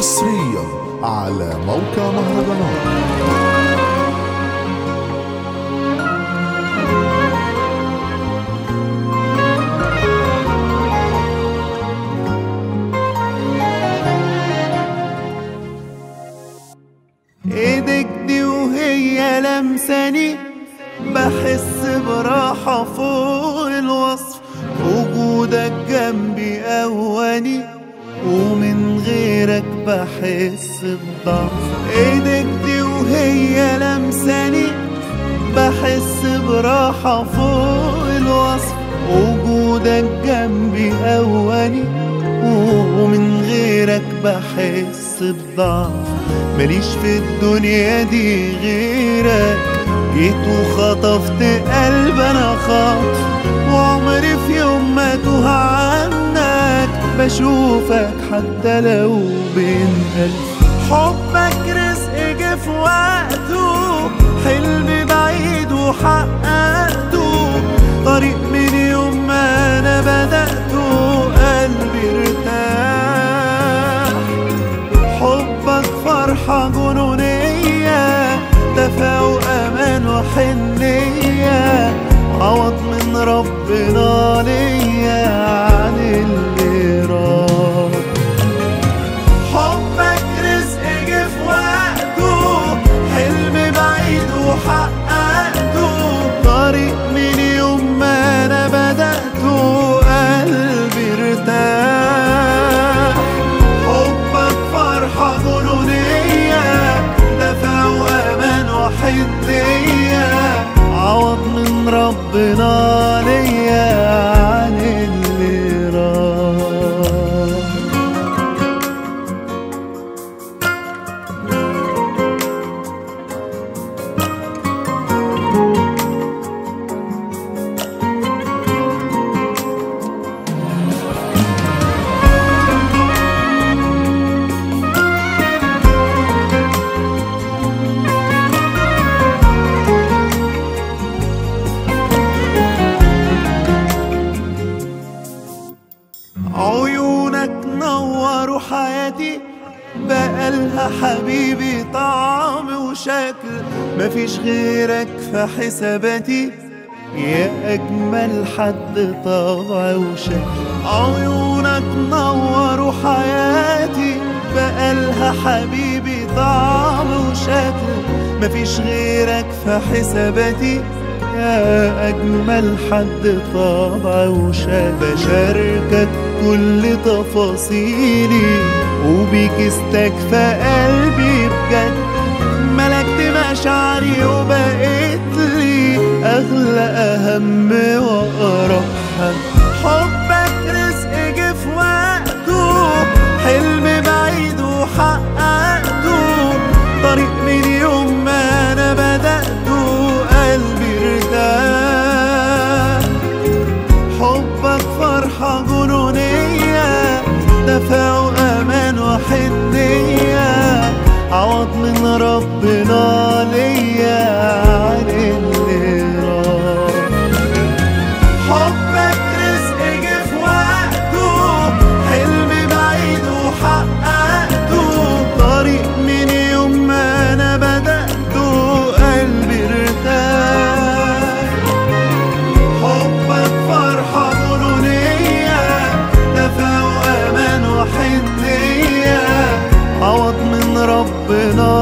حصريا على موقع مهرجانات ايدك دي وهي لمساني بحس براحة فوق الوصف وجودك جنبي قواني ومن غيرك بحس بضعف ايدك دي وهي لمساني بحس براحة فوق الوصف وجودك جنبي قواني ومن غيرك بحس بضعف ماليش في الدنيا دي غيرك جيت وخطفت قلب انا خاطف وعمري في يوم ما توه عنك بشوفك حتى لو بين ألف حبك رزق جه في وقته حلم بعيد وحققته طريق من يوم ما انا بدأته قلبي ارتاح حبك فرحة جنونية دفى وأمان وحنية عوض من ربنا ليا عن اللي راح حبك رزق جه في وقته حلم بعيد وحققته طريق من يوم ما انا بدأته قلبي ارتاح حبك فرحة جنونية دفى وأمان وحنية عوض من ربنا ليا عن اللي راح عيونك نوروا حياتي بقالها حبيبي طعم وشكل مفيش غيرك في حساباتي يا أجمل حد طبع وشكل عيونك نوروا حياتي بقالها حبيبي طعم وشكل مفيش غيرك في حساباتي يا أجمل حد طبع وشكل بشاركك كل تفاصيلي وبيك استكفى قلبي بجد ملكت مشاعري وبقيت لي أغلى أهم وأقرب حد حبك رزق جه في وقته حلم بعيد وحققته طريق من يوم ما أنا بدأته قلبي ارتاح حبك فرحة جنونية دفى وأمان وحنية عوض من ربنا ليا عن اللي راح حبك رزق جه في وقته حلم بعيد وحققته طريق من يوم ما أنا بدأته قلبي ارتاح حبك فرحة جنونية دفى وأمان وحنية عوض من ربنا